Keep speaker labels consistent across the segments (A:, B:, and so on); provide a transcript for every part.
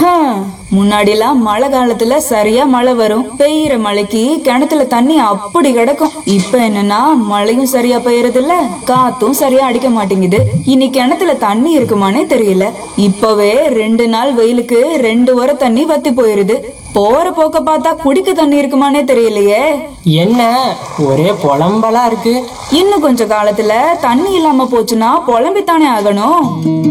A: ஹம், முன்னாடிலாம் மழை காலத்துல சரியா மழை வரும் பெய்யுற மழைக்கு கிணத்துல தண்ணி அப்படி கிடக்கும் இப்ப என்னன்னா மழையும் சரியா பெய்யறது இல்ல காத்தும் சரியா அடிக்க மாட்டேங்குது இனி கிணத்துல தண்ணி இருக்குமானே தெரியல இப்பவே ரெண்டு நாள் வெயிலுக்கு ரெண்டு வர தண்ணி வத்தி போயிருது போற போக்க பார்த்தா குடிக்க தண்ணி இருக்குமானே தெரியலையே
B: என்ன ஒரே புலம்பலா இருக்கு
A: இன்னும் கொஞ்ச காலத்துல தண்ணி இல்லாம போச்சுன்னா புலம்பித்தானே ஆகணும்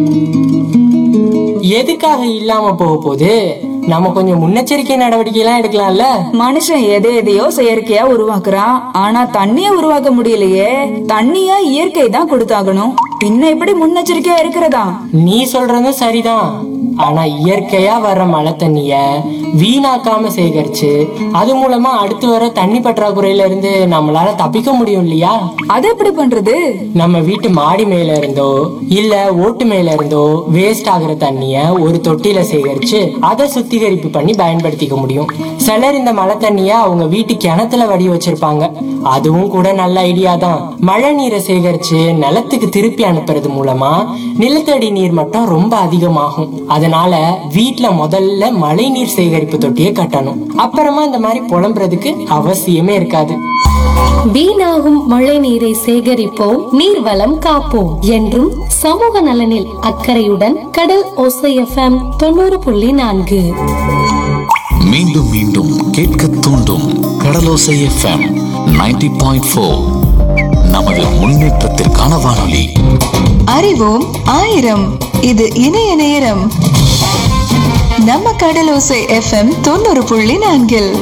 B: எதுக்காக இல்லாம போக போகுது நம்ம கொஞ்சம் முன்னெச்சரிக்கை நடவடிக்கை எல்லாம் எடுக்கலாம்ல
A: மனுஷன் எதை எதையோ செயற்கையா உருவாக்குறான் ஆனா தண்ணிய உருவாக்க முடியலையே தண்ணிய இயற்கை தான் கொடுத்தாகணும் பின்ன எப்படி முன்னெச்சரிக்கையா இருக்கிறதா
B: நீ சொல்றதும் சரிதான் ஆனா இயற்கையா வர்ற மழை தண்ணிய வீணாக்காம சேகரிச்சு அது மூலமா அடுத்து வர தண்ணி பற்றாக்குறையில இருந்து நம்மளால தப்பிக்க முடியும் இல்லையா
A: அது எப்படி பண்றது
B: நம்ம வீட்டு மாடி மேல இருந்தோ இல்ல ஓட்டு மேல இருந்தோ வேஸ்ட் ஆகுற தண்ணிய ஒரு தொட்டியில சேகரிச்சு அதை சுத்திகரிப்பு பண்ணி பயன்படுத்திக்க முடியும் சிலர் இந்த மழை தண்ணிய அவங்க வீட்டு கிணத்துல வடி வச்சிருப்பாங்க அதுவும் கூட நல்ல ஐடியா தான் மழை நீரை சேகரிச்சு நிலத்துக்கு திருப்பி அனுப்புறது மூலமா நிலத்தடி நீர் மட்டம் ரொம்ப அதிகமாகும் அதனால வீட்ல முதல்ல மழை நீர் சேகரிப்பு தொட்டியை கட்டணும் அப்புறமா இந்த மாதிரி புலம்புறதுக்கு அவசியமே இருக்காது
C: வீணாகும் மழை நீரை சேகரிப்போம் நீர்வளம் காப்போம் என்றும் சமூக நலனில் அக்கறையுடன் கடல் ஓசை எஃப்எம் தொண்ணூறு புள்ளி நான்கு
D: மீண்டும் மீண்டும் கேட்க தூண்டும் கடலோசை எஃப்எம் 90.4 பாயிண்ட் ஃபோர் நமது முன்னேற்றத்திற்கான வானொலி
E: அறிவோம் ஆயிரம் இது இணைய நேரம் நம்ம கடலோசை எஃப்எம் தொண்ணூறு புள்ளி நான்கில்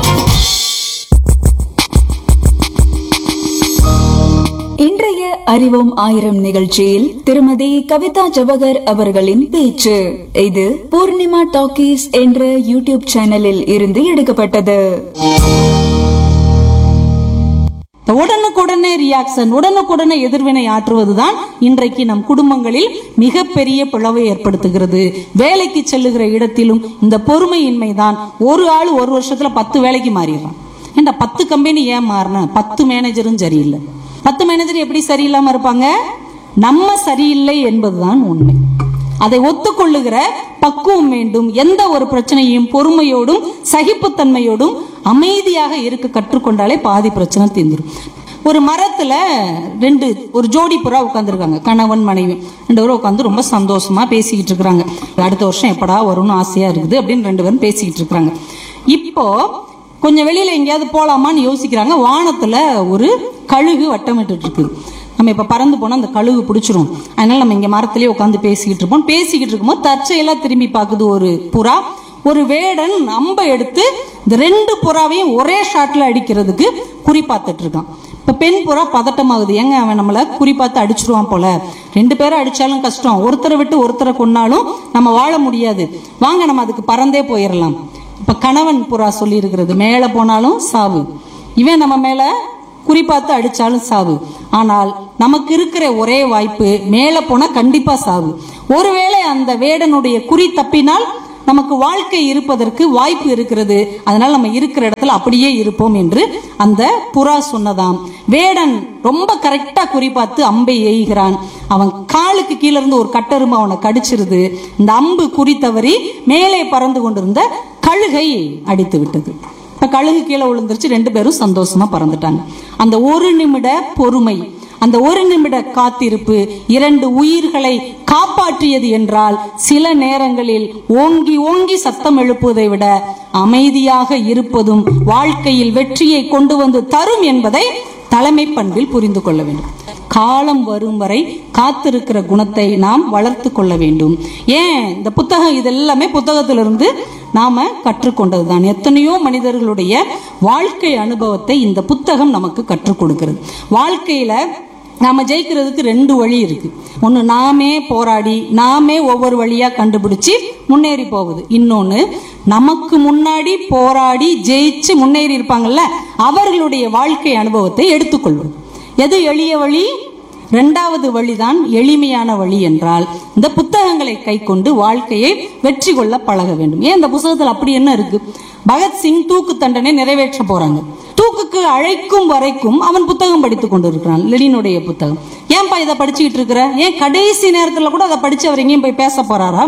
A: இன்றைய அறிவோம் ஆயிரம் நிகழ்ச்சியில் திருமதி கவிதா ஜவஹர் அவர்களின் பேச்சு இது பூர்ணிமா டாக்கீஸ் என்ற யூடியூப் சேனலில் இருந்து எடுக்கப்பட்டது
F: உடனுக்குடனே ரியாக்ஷன் உடனுக்குடனே எதிர்வினை ஆற்றுவதுதான் இன்றைக்கு நம் குடும்பங்களில் மிகப்பெரிய பிளவை ஏற்படுத்துகிறது வேலைக்கு செல்லுகிற இடத்திலும் இந்த பொறுமையின்மை தான் ஒரு ஆள் ஒரு வருஷத்துல பத்து வேலைக்கு மாறிடுறான் ஏண்டா பத்து கம்பெனி ஏன் மாறின பத்து மேனேஜரும் சரியில்லை பத்து மேனேஜர் எப்படி சரியில்லாம இருப்பாங்க நம்ம சரியில்லை என்பதுதான் உண்மை அதை ஒத்துக்கொள்ளுகிற பக்குவம் வேண்டும் எந்த ஒரு பிரச்சனையும் பொறுமையோடும் சகிப்புத்தன்மையோடும் அமைதியாக இருக்க கற்றுக்கொண்டாலே பாதி பிரச்சனை தீர்ந்துரும் ஒரு மரத்துல ரெண்டு ஒரு ஜோடி புறா உட்காந்துருக்காங்க கணவன் மனைவி ரெண்டு பேரும் உட்காந்து ரொம்ப சந்தோஷமா பேசிக்கிட்டு இருக்கிறாங்க அடுத்த வருஷம் எப்படா வரும்னு ஆசையா இருக்குது அப்படின்னு ரெண்டு பேரும் பேசிக்கிட்டு இருக்கிறாங்க இப்போ கொஞ்சம் வெளியில எங்கேயாவது போலாமான்னு யோசிக்கிறாங்க வானத்துல ஒரு கழுகு வட்டமிட்டு இருக்குது நம்ம இப்ப பறந்து போனா அந்த கழுகு பிடிச்சிரும் அதனால நம்ம இங்க மரத்திலேயே உட்காந்து பேசிக்கிட்டு இருப்போம் பேசிக்கிட்டு இருக்கும்போது தற்செயலா திரும்பி பார்க்குது ஒரு புறா ஒரு வேடன் அம்பை எடுத்து இந்த ரெண்டு புறாவையும் ஒரே ஷாட்ல அடிக்கிறதுக்கு குறி பார்த்துட்டு இருக்கான் இப்ப பெண் புறா பதட்டமாகுது ஏங்க அவன் நம்மள குறி பார்த்து அடிச்சிருவான் போல ரெண்டு பேரை அடிச்சாலும் கஷ்டம் ஒருத்தரை விட்டு ஒருத்தரை கொன்னாலும் நம்ம வாழ முடியாது வாங்க நம்ம அதுக்கு பறந்தே போயிடலாம் இப்ப கணவன் புறா சொல்லி இருக்கிறது மேல போனாலும் சாவு இவன் நம்ம மேல குறிப்பாத்து அடிச்சாலும் சாவு ஆனால் நமக்கு இருக்கிற ஒரே வாய்ப்பு மேல போனா கண்டிப்பா சாவு ஒருவேளை அந்த வேடனுடைய குறி தப்பினால் நமக்கு வாழ்க்கை இருப்பதற்கு வாய்ப்பு இருக்கிறது அதனால நம்ம இருக்கிற இடத்துல அப்படியே இருப்போம் என்று அந்த புறா சொன்னதாம் வேடன் ரொம்ப கரெக்டா குறிப்பாத்து அம்பை எய்கிறான் அவன் காலுக்கு கீழ இருந்து ஒரு கட்டெரும்பு அவனை கடிச்சிருது இந்த அம்பு குறி தவறி மேலே பறந்து கொண்டிருந்த கழுகை அடித்து விட்டது இப்ப கழுகு கீழே விழுந்துருச்சு ரெண்டு பேரும் சந்தோஷமா பறந்துட்டாங்க அந்த ஒரு நிமிட பொறுமை அந்த ஒரு நிமிட காத்திருப்பு இரண்டு உயிர்களை காப்பாற்றியது என்றால் சில நேரங்களில் ஓங்கி ஓங்கி சத்தம் எழுப்புவதை விட அமைதியாக இருப்பதும் வாழ்க்கையில் வெற்றியை கொண்டு வந்து தரும் என்பதை தலைமை பண்பில் புரிந்து கொள்ள வேண்டும் காலம் வரும் வரை காத்திருக்கிற குணத்தை நாம் வளர்த்து கொள்ள வேண்டும் ஏன் இந்த புத்தகம் இது எல்லாமே புத்தகத்திலிருந்து நாம கற்றுக்கொண்டதுதான் எத்தனையோ மனிதர்களுடைய வாழ்க்கை அனுபவத்தை இந்த புத்தகம் நமக்கு கற்றுக் கொடுக்கிறது வாழ்க்கையில நாம ஜெயிக்கிறதுக்கு ரெண்டு வழி இருக்கு ஒன்னு நாமே போராடி நாமே ஒவ்வொரு வழியா கண்டுபிடிச்சு முன்னேறி போகுது இன்னொன்னு நமக்கு முன்னாடி போராடி ஜெயிச்சு முன்னேறி இருப்பாங்கல்ல அவர்களுடைய வாழ்க்கை அனுபவத்தை எடுத்துக்கொள்வது எது எளிய வழி இரண்டாவது வழிதான் எளிமையான வழி என்றால் இந்த புத்தகங்களை கை கொண்டு வாழ்க்கையை வெற்றி கொள்ள பழக வேண்டும் ஏன் இந்த புத்தகத்தில் அப்படி என்ன இருக்கு பகத்சிங் தூக்கு தண்டனை நிறைவேற்ற போறாங்க தூக்குக்கு அழைக்கும் வரைக்கும் அவன் புத்தகம் படித்துக் கொண்டிருக்கிறான் லெனினுடைய புத்தகம் ஏன்பா இதை படிச்சுக்கிட்டு இருக்கிற ஏன் கடைசி நேரத்துல கூட அதை படிச்சு அவர் எங்கேயும் போய் பேச போறாரா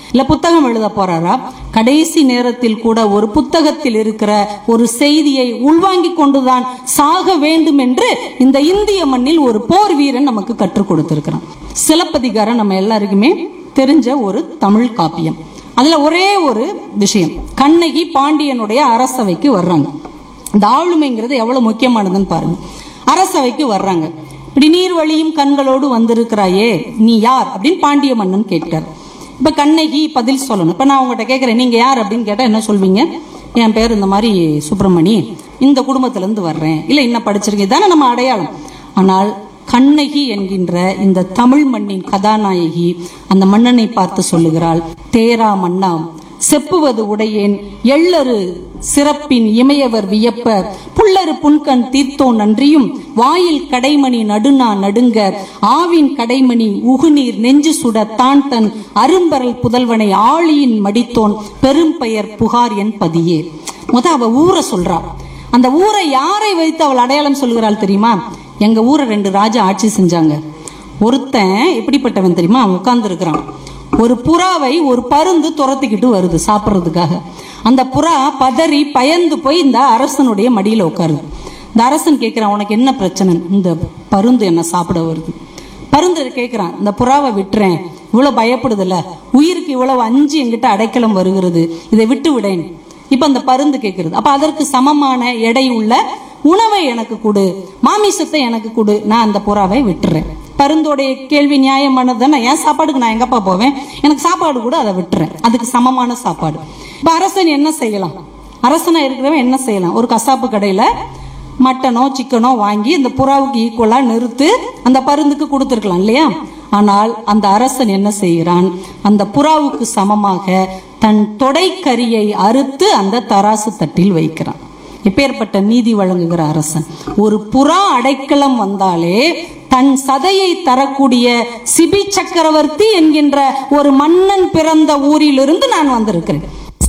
F: இல்ல புத்தகம் எழுத போறாரா கடைசி நேரத்தில் கூட ஒரு புத்தகத்தில் இருக்கிற ஒரு செய்தியை உள்வாங்கிக் கொண்டுதான் சாக வேண்டும் என்று இந்த இந்திய மண்ணில் ஒரு போர் வீரன் நமக்கு கற்றுக் கொடுத்திருக்கிறான் சிலப்பதிகாரம் நம்ம எல்லாருக்குமே தெரிஞ்ச ஒரு தமிழ் காப்பியம் அதுல ஒரே ஒரு விஷயம் கண்ணகி பாண்டியனுடைய அரசவைக்கு வர்றாங்க இந்த ஆளுமைங்கிறது எவ்வளவு முக்கியமானதுன்னு பாருங்க அரசவைக்கு வர்றாங்க இப்படி நீர் வழியும் கண்களோடு வந்திருக்கிறாயே நீ யார் அப்படின்னு பாண்டிய மன்னன் கேட்கிறார் இப்ப கண்ணகி பதில் சொல்லணும் இப்ப நான் உங்ககிட்ட கேட்கிறேன் நீங்க யார் அப்படின்னு கேட்டா என்ன சொல்வீங்க என் பேர் இந்த மாதிரி சுப்பிரமணி இந்த குடும்பத்துல இருந்து வர்றேன் இல்ல என்ன படிச்சிருக்கேன் தானே நம்ம அடையாளம் ஆனால் கண்ணகி என்கின்ற இந்த தமிழ் மண்ணின் கதாநாயகி அந்த மன்னனை பார்த்து சொல்லுகிறாள் தேரா மன்னாம் செப்புவது உடையேன் எள்ளரு சிறப்பின் இமையவர் வியப்ப புல்லரு புன்கண் தீர்த்தோன் நன்றியும் வாயில் கடைமணி நடுநா நடுங்க ஆவின் கடைமணி உகுநீர் நெஞ்சு சுட தான் தன் அரும்பரல் புதல்வனை ஆழியின் மடித்தோன் பெரும்பெயர் புகார் என் பதியே முத அவ ஊரை சொல்றா அந்த ஊரை யாரை வைத்து அவள் அடையாளம் சொல்கிறாள் தெரியுமா எங்க ஊரை ரெண்டு ராஜா ஆட்சி செஞ்சாங்க ஒருத்தன் எப்படிப்பட்டவன் தெரியுமா அவன் உட்கார்ந்து இருக்கிறான் ஒரு புறாவை ஒரு பருந்து துரத்திக்கிட்டு வருது சாப்பிட்றதுக்காக அந்த புறா பதறி பயந்து போய் இந்த அரசனுடைய மடியில உட்காருது இந்த அரசன் கேட்கிறான் உனக்கு என்ன பிரச்சனை இந்த பருந்து என்ன சாப்பிட வருது பருந்து கேட்கிறான் இந்த புறாவை விட்டுறேன் இவ்வளவு பயப்படுதுல்ல உயிருக்கு இவ்வளவு அஞ்சு என்கிட்ட அடைக்கலம் வருகிறது இதை விட்டு விடேன் இப்ப அந்த பருந்து கேட்கிறது அப்ப அதற்கு சமமான எடை உள்ள உணவை எனக்கு கொடு மாமிசத்தை எனக்கு கொடு நான் அந்த புறாவை விட்டுறேன் பருந்தோடைய கேள்வி நியாயமானது தானே என் சாப்பாடுக்கு நான் எங்கப்பா போவேன் எனக்கு சாப்பாடு கூட அதை விட்டுறேன் அதுக்கு சமமான சாப்பாடு இப்ப அரசன் என்ன செய்யலாம் அரசனா இருக்கிறவன் என்ன செய்யலாம் ஒரு கசாப்பு கடையில மட்டனோ சிக்கனோ வாங்கி இந்த புறாவுக்கு ஈக்குவலா நிறுத்து அந்த பருந்துக்கு கொடுத்துருக்கலாம் இல்லையா ஆனால் அந்த அரசன் என்ன செய்கிறான் அந்த புறாவுக்கு சமமாக தன் தொடைக்கரியை அறுத்து அந்த தராசு தட்டில் வைக்கிறான் எப்பேற்பட்ட நீதி வழங்குகிற அரசன் ஒரு புறா அடைக்கலம் வந்தாலே தன் சதையை தரக்கூடிய சிபி சக்கரவர்த்தி என்கின்ற ஒரு மன்னன் பிறந்த ஊரிலிருந்து நான் வந்திருக்கிறேன்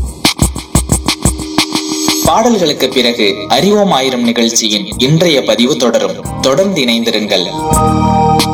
G: பாடல்களுக்கு பிறகு அறிவோம் ஆயிரம் நிகழ்ச்சியின் இன்றைய பதிவு தொடரும் தொடர்ந்து இணைந்திருங்கள்